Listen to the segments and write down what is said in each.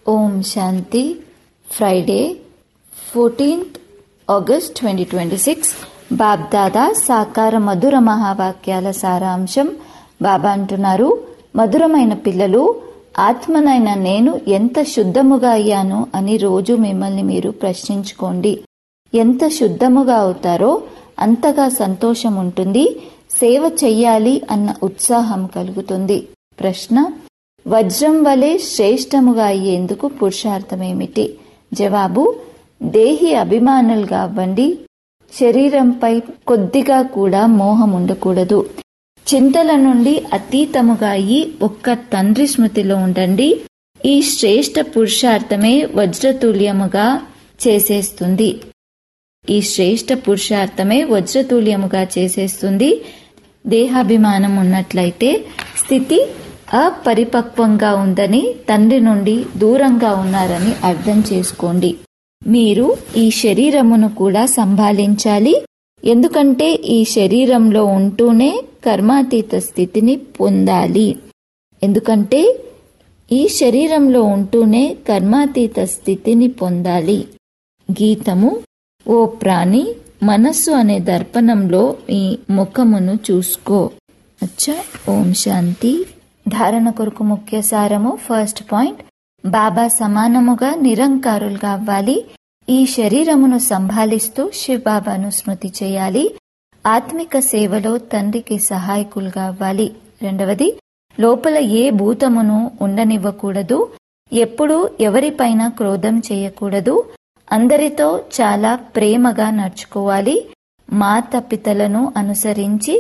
ఓం Shanti Friday fourteenth August twenty twenty six Bapdada సాకార మధుర మహావాక్యాల సారాంశం బాబా అంటున్నారు మధురమైన పిల్లలు ఆత్మనైన నేను ఎంత శుద్ధముగా అయ్యాను అని రోజు మిమ్మల్ని మీరు ప్రశ్నించుకోండి ఎంత శుద్ధముగా అవుతారో అంతగా సంతోషం ఉంటుంది సేవ చెయ్యాలి అన్న ఉత్సాహం కలుగుతుంది ప్రశ్న వజ్రం వలె శ్రేష్టముగా అయ్యేందుకు పురుషార్థమేమిటి జవాబు దేహి అభిమానులుగా అవ్వండి శరీరంపై కొద్దిగా కూడా మోహం ఉండకూడదు చింతల నుండి అతీతముగా అయ్యి ఒక్క తండ్రి స్మృతిలో ఉండండి ఈ శ్రేష్ట పురుషార్థమే వజ్రతుల్యముగా చేసేస్తుంది ఈ శ్రేష్ట పురుషార్థమే వజ్రతుల్యముగా చేసేస్తుంది దేహాభిమానం ఉన్నట్లయితే స్థితి అపరిపక్వంగా ఉందని తండ్రి నుండి దూరంగా ఉన్నారని అర్థం చేసుకోండి మీరు ఈ శరీరమును కూడా సంభాళించాలి ఎందుకంటే ఈ శరీరంలో ఉంటూనే కర్మాతీత స్థితిని పొందాలి ఎందుకంటే ఈ శరీరంలో ఉంటూనే కర్మాతీత స్థితిని పొందాలి గీతము ఓ ప్రాణి మనస్సు అనే దర్పణంలో ఈ ముఖమును చూసుకో అచ్చా ఓం శాంతి ధారణ కొరకు ముఖ్య సారము ఫస్ట్ పాయింట్ బాబా సమానముగా నిరంకారులుగా అవ్వాలి ఈ శరీరమును సంభాలిస్తూ శివబాబాను స్మృతి చేయాలి ఆత్మిక సేవలో తండ్రికి సహాయకులుగా అవ్వాలి రెండవది లోపల ఏ భూతమును ఉండనివ్వకూడదు ఎప్పుడూ ఎవరిపైన క్రోధం చేయకూడదు అందరితో చాలా ప్రేమగా నడుచుకోవాలి మాత పితలను అనుసరించి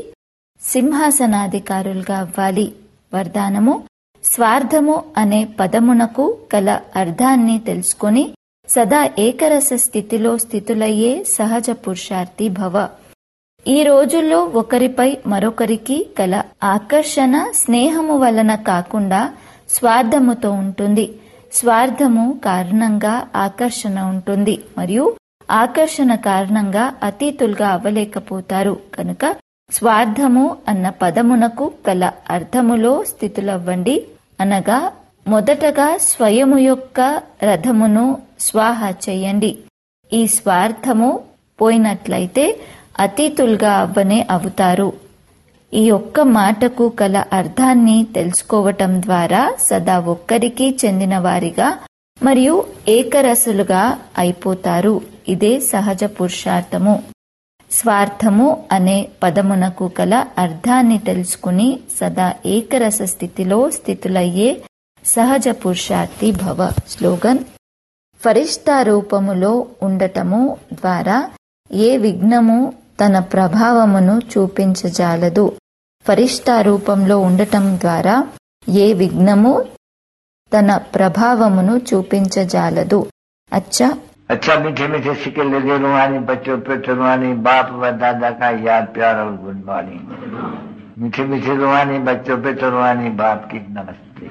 సింహాసనాధికారులుగా అవ్వాలి వరదానము స్వార్థము అనే పదమునకు గల అర్థాన్ని తెలుసుకొని సదా ఏకరస స్థితిలో స్థితులయ్యే సహజ పురుషార్థి భవ ఈ రోజుల్లో ఒకరిపై మరొకరికి గల ఆకర్షణ స్నేహము వలన కాకుండా స్వార్థముతో ఉంటుంది స్వార్థము కారణంగా ఆకర్షణ ఉంటుంది మరియు ఆకర్షణ కారణంగా అతీతులుగా అవ్వలేకపోతారు కనుక స్వార్థము అన్న పదమునకు గల అర్థములో స్థితులవ్వండి అనగా మొదటగా స్వయము యొక్క రథమును స్వాహ చేయండి ఈ స్వార్థము పోయినట్లయితే అతీతులుగా అవ్వనే అవుతారు ఈ ఒక్క మాటకు కల అర్థాన్ని తెలుసుకోవటం ద్వారా సదా ఒక్కరికి చెందిన వారిగా మరియు ఏకరసులుగా అయిపోతారు ఇదే సహజ పురుషార్థము స్వార్థము అనే పదమునకు కల అర్థాన్ని తెలుసుకుని సదా ఏకరస స్థితిలో స్థితులయ్యే సహజ పురుషార్థి భవ స్లోగన్ ఫరిష్తా రూపములో ఉండటము ద్వారా ఏ విఘ్నము తన ప్రభావమును చూపించజాలదు ఫరిష్తా రూపంలో ఉండటం ద్వారా ఏ విఘ్నము తన ప్రభావమును చూపించజాలదు అచ్చా अच्छा मीठे मीठे सिक्के लगे रुहानी बच्चों पे रुहानी बाप व दादा का याद प्यार और गुड मॉर्निंग मीठे मीठे रुहानी बच्चों पे रुहानी बाप की नमस्ते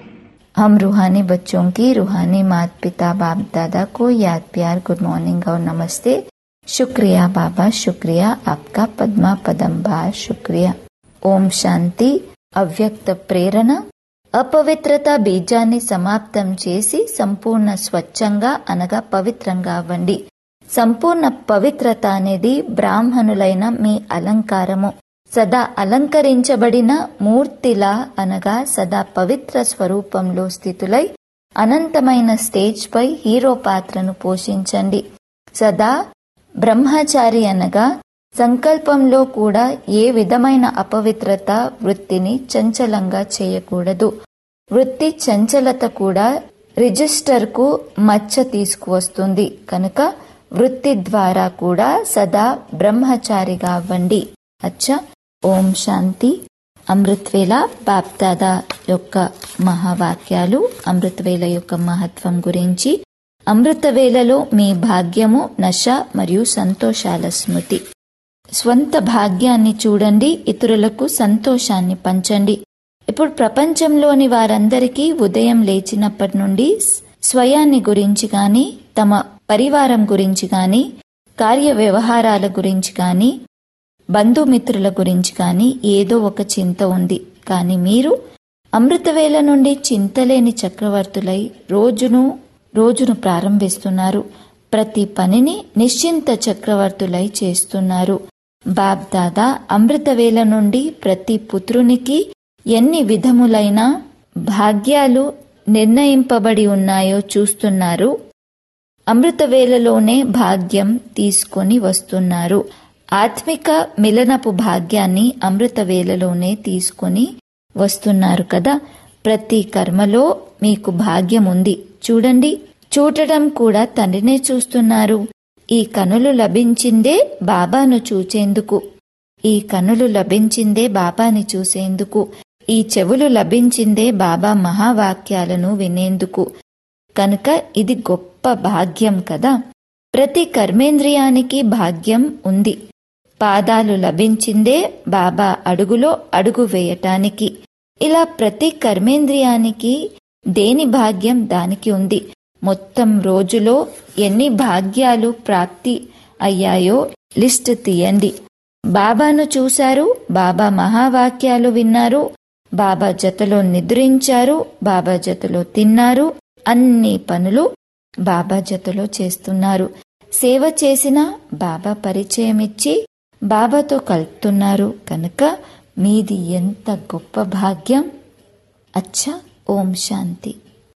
हम रूहानी बच्चों की रूहानी माता पिता बाप दादा को याद प्यार गुड मॉर्निंग और नमस्ते शुक्रिया बाबा शुक्रिया आपका पद्मा पदंबार शुक्रिया ఓం శాంతి అవ్యక్త ప్రేరణ అపవిత్రత బీజాన్ని సమాప్తం చేసి సంపూర్ణ స్వచ్ఛంగా అనగా పవిత్రంగా అవ్వండి సంపూర్ణ పవిత్రత అనేది బ్రాహ్మణులైన మీ అలంకారము సదా అలంకరించబడిన మూర్తిలా అనగా సదా పవిత్ర స్వరూపంలో స్థితులై అనంతమైన స్టేజ్ పై హీరో పాత్రను పోషించండి సదా బ్రహ్మచారి అనగా సంకల్పంలో కూడా ఏ విధమైన అపవిత్రత వృత్తిని చంచలంగా చేయకూడదు వృత్తి చంచలత కూడా రిజిస్టర్కు మచ్చ తీసుకువస్తుంది కనుక వృత్తి ద్వారా కూడా సదా బ్రహ్మచారిగా అవ్వండి అచ్చా ఓం శాంతి అమృత్వేల బాప్దాదా యొక్క మహావాక్యాలు అమృతవేల యొక్క మహత్వం గురించి అమృతవేలలో మీ భాగ్యము నశ మరియు సంతోషాల స్మృతి స్వంత భాగ్యాన్ని చూడండి ఇతరులకు సంతోషాన్ని పంచండి ఇప్పుడు ప్రపంచంలోని వారందరికీ ఉదయం లేచినప్పటి నుండి స్వయాన్ని గురించి గాని తమ పరివారం గురించి గాని కార్య వ్యవహారాల గురించి గాని బంధుమిత్రుల గురించి కానీ ఏదో ఒక చింత ఉంది కానీ మీరు అమృతవేళ నుండి చింతలేని చక్రవర్తులై రోజును రోజును ప్రారంభిస్తున్నారు ప్రతి పనిని నిశ్చింత చక్రవర్తులై చేస్తున్నారు బాబ్ దాదా అమృతవేళ నుండి ప్రతి పుత్రునికి ఎన్ని విధములైన భాగ్యాలు నిర్ణయింపబడి ఉన్నాయో చూస్తున్నారు అమృతవేళలోనే భాగ్యం తీసుకొని వస్తున్నారు ఆత్మిక మిలనపు భాగ్యాన్ని అమృతవేళలోనే తీసుకొని వస్తున్నారు కదా ప్రతి కర్మలో మీకు భాగ్యం ఉంది చూడండి చూడటం కూడా తండ్రినే చూస్తున్నారు ఈ కనులు లభించిందే బాబాను చూచేందుకు ఈ కనులు లభించిందే బాబాని చూసేందుకు ఈ చెవులు లభించిందే బాబా మహావాక్యాలను వినేందుకు కనుక ఇది గొప్ప భాగ్యం కదా ప్రతి కర్మేంద్రియానికి భాగ్యం ఉంది పాదాలు లభించిందే బాబా అడుగులో అడుగు వేయటానికి ఇలా ప్రతి కర్మేంద్రియానికి దేని భాగ్యం దానికి ఉంది మొత్తం రోజులో ఎన్ని భాగ్యాలు ప్రాప్తి అయ్యాయో లిస్ట్ తీయండి బాబాను చూశారు బాబా మహావాక్యాలు విన్నారు బాబా జతలో నిద్రించారు బాబా జతలో తిన్నారు అన్ని పనులు బాబా జతలో చేస్తున్నారు సేవ చేసిన బాబా పరిచయం ఇచ్చి బాబాతో కలుపుతున్నారు కనుక మీది ఎంత గొప్ప భాగ్యం అచ్చా ఓం శాంతి